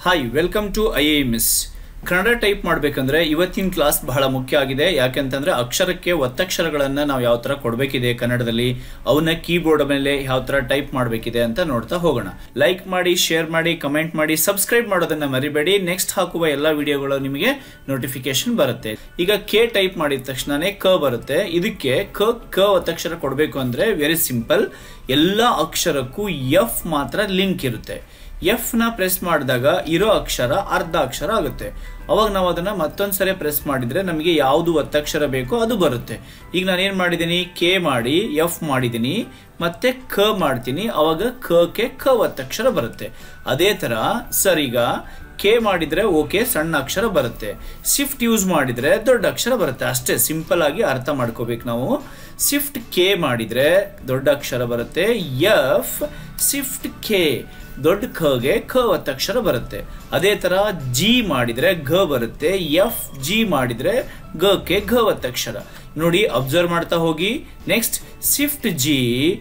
hi welcome to I A miss Kannada type ಮಾಡಬೇಕಂದ್ರೆ ಇವತ್ತಿನ class ಬಹಳ ಮುಖ್ಯ ಆಗಿದೆ ಯಾಕೆಂತಂದ್ರೆ ಅಕ್ಷರಕ್ಕೆ ಒತ್ತಕ್ಷರಗಳನ್ನು ನಾವು ಯಾವ ಥರ ಕೊಡಬೇಕಿದೆ ಕನ್ನಡದಲ್ಲಿ ಅವನ್ನ ಕೀಬೋರ್ಡ್ ಮೇಲೆ ಯಾವ ಥರ ಟೈಪ್ ಮಾಡಬೇಕಿದೆ ಅಂತ ನೋಡ್ತಾ ಹೋಗೋಣ ಲೈಕ್ ಮಾಡಿ ಶೇರ್ ಮಾಡಿ ಕಮೆಂಟ್ ಮಾಡಿ ಸಬ್ಸ್ಕ್ರೈಬ್ ಮಾಡೋದನ್ನ ಮರಿಬೇಡಿ ನೆಕ್ಸ್ಟ್ ಹಾಕುವ ಎಲ್ಲ ವಿಡಿಯೋಗಳು ನಿಮಗೆ ನೋಟಿಫಿಕೇಶನ್ ಬರುತ್ತೆ ಈಗ ಕೆ ಟೈಪ್ ಮಾಡಿದ ತಕ್ಷಣನೇ ಕ ಬರುತ್ತೆ ಇದಕ್ಕೆ ಕ ಕ ಒತ್ತಕ್ಷರ ಕೊಡಬೇಕು ಅಂದ್ರೆ ವೆರಿ ಸಿಂಪಲ್ ಎಲ್ಲ ಅಕ್ಷರಕ್ಕೂ ಎಫ್ ಮಾತ್ರ ಲಿಂಕ್ ಇರುತ್ತೆ ಎಫ್ ನ ಪ್ರೆಸ್ ಮಾಡಿದಾಗ ಇರೋ ಅಕ್ಷರ ಅರ್ಧ ಅಕ್ಷರ ಆಗುತ್ತೆ ಅವಾಗ ನಾವು ಅದನ್ನ ಮತ್ತೊಂದ್ಸರಿ ಪ್ರೆಸ್ ಮಾಡಿದ್ರೆ ನಮಗೆ ಯಾವುದು ಒತ್ತಕ್ಷರ ಬೇಕೋ ಅದು ಬರುತ್ತೆ ಈಗ ನಾನು ಏನ್ ಮಾಡಿದ್ದೀನಿ ಕೆ ಮಾಡಿ ಎಫ್ ಮಾಡಿದ್ದೀನಿ ಮತ್ತೆ ಕ ಮಾಡ್ತೀನಿ ಅವಾಗ ಕ ಕೆ ಕ ಒತ್ತಕ್ಷರ ಬರುತ್ತೆ ಅದೇ ತರ ಸರ್ ಈಗ ಕೆ ಮಾಡಿದ್ರೆ ಓಕೆ ಸಣ್ಣ ಅಕ್ಷರ ಬರುತ್ತೆ ಶಿಫ್ಟ್ ಯೂಸ್ ಮಾಡಿದ್ರೆ ದೊಡ್ಡ ಅಕ್ಷರ ಬರುತ್ತೆ ಅಷ್ಟೇ ಸಿಂಪಲ್ ಆಗಿ ಅರ್ಥ ಮಾಡ್ಕೋಬೇಕು ನಾವು ಶಿಫ್ಟ್ ಕೆ ಮಾಡಿದ್ರೆ ದೊಡ್ಡ ಅಕ್ಷರ ಬರುತ್ತೆ ಎಫ್ ಶಿಫ್ಟ್ ಕೆ ದೊಡ್ಡ ಖಗೆ ಖ ಒತ್ತಕ್ಷರ ಬರುತ್ತೆ ಅದೇ ತರ ಜಿ ಮಾಡಿದ್ರೆ ಘ ಬರುತ್ತೆ ಎಫ್ ಜಿ ಮಾಡಿದ್ರೆ ಗ ಕೆ ಘ ಒತ್ತಕ್ಷರ ನೋಡಿ ಅಬ್ಸರ್ವ್ ಮಾಡ್ತಾ ಹೋಗಿ next shift G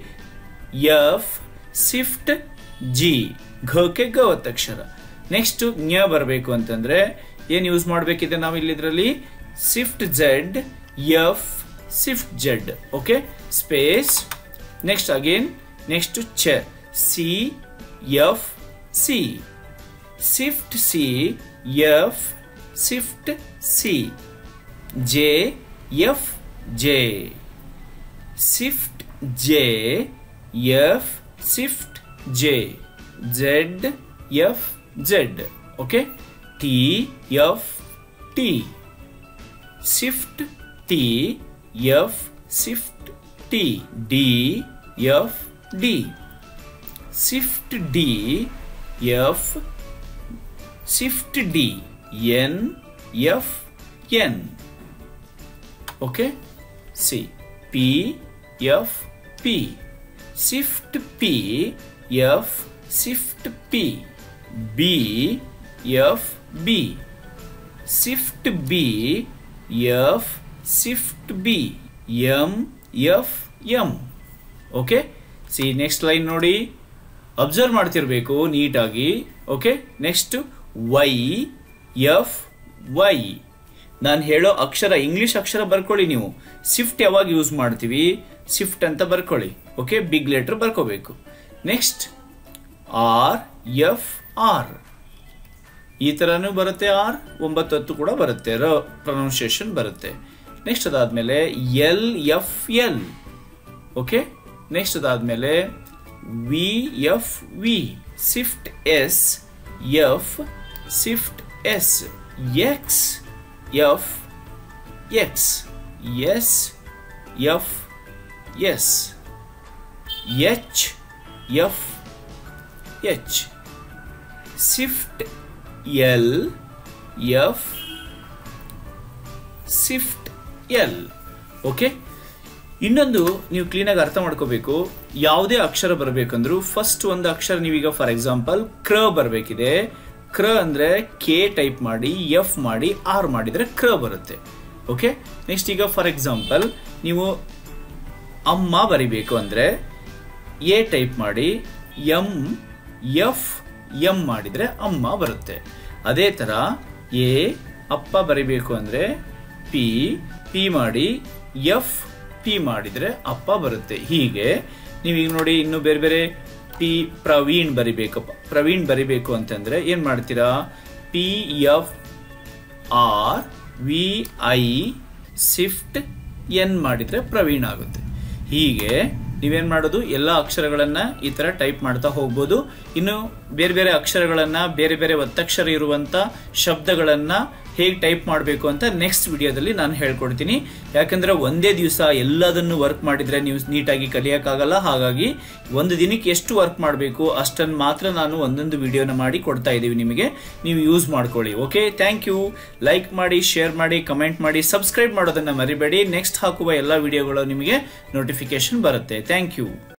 F shift G ಘ ಕೆ ಗ ಒತ್ತಕ್ಷರ ನೆಕ್ಸ್ಟ್ ಜ್ಞ ಬರಬೇಕು ಅಂತಂದ್ರೆ ಏನ್ ಯೂಸ್ ಮಾಡಬೇಕಿದೆ ನಾವು ಇಲ್ಲಿ ಇದರಲ್ಲಿ shift Z F shift Z okay space next again next ಚ C F C shift C F shift C J F J shift J F shift J Z F Z okay T F T shift T F shift T D F D shift D F shift D N F N okay C P F P shift P F shift P B F B shift B F shift B M F M okay C next line ನೋಡಿ observe ಮಾಡ್ತಿರ್ಬೇಕು ನೀಟಾಗಿ okay next Y F Y ನಾನು ಹೇಳೋ ಅಕ್ಷರ English ಅಕ್ಷರ ಬರ್ಕೊಳ್ಳಿ ನೀವು shift ಯಾವಾಗ use ಮಾಡ್ತೀವಿ shift ಅಂತ ಬರ್ಕೊಳ್ಳಿ ಓಕೆ ಬಿಗ್ ಲೆಟರ್ ಬರ್ಕೋಬೇಕು ನೆಕ್ಸ್ಟ್ ಆರ್ ಎಫ್ ಆರ್ ಈ ತರನೂ ಬರುತ್ತೆ ಆರ್ ಒಂಬತ್ತು ಹತ್ತು ಕೂಡ ಬರುತ್ತೆ ರ ಪ್ರೊನೌನ್ಸಿಯೇಷನ್ ಬರುತ್ತೆ ನೆಕ್ಸ್ಟ್ ಅದಾದ್ಮೇಲೆ L F L okay next ಅದಾದ್ಮೇಲೆ V F V shift S F shift S X F X S F S H F H shift L F shift L okay ಇನ್ನೊಂದು ನೀವು ಕ್ಲೀನಾಗಿ ಅರ್ಥ ಮಾಡ್ಕೋಬೇಕು ಯಾವುದೇ ಅಕ್ಷರ ಬರಬೇಕಂದ್ರೂ ಫಸ್ಟ್ ಒಂದು ಅಕ್ಷರ ನೀವೀಗ ಫಾರ್ ಎಕ್ಸಾಂಪಲ್ ಕ್ರ ಬರಬೇಕಿದೆ ಕ್ರ ಅಂದ್ರೆ ಕೆ ಟೈಪ್ ಮಾಡಿ ಎಫ್ ಮಾಡಿ ಆರ್ ಮಾಡಿದ್ರೆ ಕ್ರ ಬರುತ್ತೆ ಓಕೆ ನೆಕ್ಸ್ಟ್ ಈಗ ಫಾರ್ ಎಕ್ಸಾಂಪಲ್ ನೀವು ಅಮ್ಮ ಬರಿಬೇಕು ಅಂದ್ರೆ ಎ ಟೈಪ್ ಮಾಡಿ ಎಂ ಎಫ್ ಎಂ ಮಾಡಿದ್ರೆ ಅಮ್ಮ ಬರುತ್ತೆ ಅದೇ ತರ ಎ ಅಪ್ಪ ಬರಿಬೇಕು ಅಂದ್ರೆ ಪಿ ಪಿ ಮಾಡಿ ಎಫ್ ಪಿ ಮಾಡಿದ್ರೆ ಅಪ್ಪ ಬರುತ್ತೆ ಹೀಗೆ ನೀವೀಗ ನೋಡಿ ಇನ್ನು ಬೇರೆ ಬೇರೆ ಪಿ ಪ್ರವೀಣ್ ಬರಿಬೇಕಪ್ಪ ಪ್ರವೀಣ್ ಬರಿಬೇಕು ಅಂತಂದ್ರೆ ಏನ್ ಮಾಡ್ತೀರಾ P F R V I shift N ಮಾಡಿದ್ರೆ ಪ್ರವೀಣ್ ಆಗುತ್ತೆ ಹೀಗೆ ನೀವೇನ್ ಮಾಡೋದು ಎಲ್ಲ ಅಕ್ಷರಗಳನ್ನ ಈ ತರ ಟೈಪ್ ಮಾಡ್ತಾ ಹೋಗ್ಬೋದು ಇನ್ನು ಬೇರೆ ಬೇರೆ ಅಕ್ಷರಗಳನ್ನ ಬೇರೆ ಬೇರೆ ಒತ್ತಕ್ಷರ ಇರುವಂತ ಶಬ್ದಗಳನ್ನ ಹೇಗೆ ಟೈಪ್ ಮಾಡಬೇಕು ಅಂತ ನೆಕ್ಸ್ಟ್ ವಿಡಿಯೋದಲ್ಲಿ ನಾನು ಹೇಳ್ಕೊಡ್ತೀನಿ ಯಾಕಂದ್ರೆ ಒಂದೇ ದಿವಸ ಎಲ್ಲದನ್ನು ವರ್ಕ್ ಮಾಡಿದ್ರೆ ನೀವು ನೀಟಾಗಿ ಕಲಿಯೋಕ್ಕಾಗಲ್ಲ ಹಾಗಾಗಿ ಒಂದು ದಿನಕ್ಕೆ ಎಷ್ಟು ವರ್ಕ್ ಮಾಡಬೇಕು ಅಷ್ಟನ್ನು ಮಾತ್ರ ನಾನು ಒಂದೊಂದು ವಿಡಿಯೋನ ಮಾಡಿ ಕೊಡ್ತಾ ಇದ್ದೀವಿ ನಿಮಗೆ ನೀವು ಯೂಸ್ ಮಾಡ್ಕೊಳ್ಳಿ ಓಕೆ ಥ್ಯಾಂಕ್ ಯು ಲೈಕ್ ಮಾಡಿ ಶೇರ್ ಮಾಡಿ ಕಮೆಂಟ್ ಮಾಡಿ ಸಬ್ಸ್ಕ್ರೈಬ್ ಮಾಡೋದನ್ನ ಮರಿಬೇಡಿ ನೆಕ್ಸ್ಟ್ ಹಾಕುವ ಎಲ್ಲ ವಿಡಿಯೋಗಳು ನಿಮಗೆ ನೋಟಿಫಿಕೇಶನ್ ಬರುತ್ತೆ ಥ್ಯಾಂಕ್ ಯು